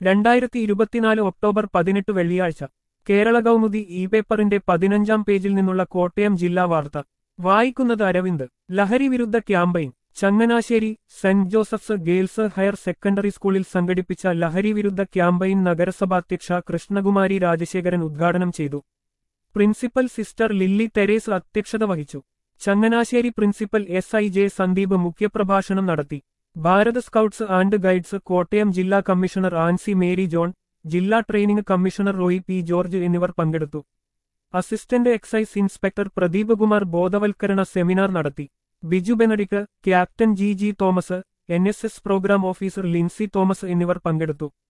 രണ്ടായിരത്തി ഇരുപത്തിനാല് ഒക്ടോബർ പതിനെട്ട് വെള്ളിയാഴ്ച കേരള കൗമുദി ഇ പേപ്പറിന്റെ പതിനഞ്ചാം പേജിൽ നിന്നുള്ള കോട്ടയം ജില്ലാ വാർത്ത വായിക്കുന്നത് അരവിന്ദ് ലഹരി വിരുദ്ധ campaign Changanassery saint Joseph's girls higher secondary സ്കൂളിൽ സംഘടിപ്പിച്ച ലഹരി വിരുദ്ധ ക്യാമ്പയിൻ നഗരസഭാധ്യക്ഷ കൃഷ്ണകുമാരി രാജശേഖരൻ ഉദ്ഘാടനം ചെയ്തു പ്രിൻസിപ്പൽ സിസ്റ്റർ ലില്ലി തെരേസ് അധ്യക്ഷത വഹിച്ചു Changanassery principal S I J Sandeep മുഖ്യപ്രഭാഷണം നടത്തി Bharat scouts and guides Kottayam ജില്ലാ കമ്മീഷണർ ആൻസി മേരി ജോൺ ജില്ലാ training commissioner Roy P George എന്നിവർ പങ്കെടുത്തു assistant excise inspector Pradeep Kumar ബോധവൽക്കരണ സെമിനാർ നടത്തി Biju Benedict captain G G Thomas N S S programme officer Lincy Thomas എന്നിവർ പങ്കെടുത്തു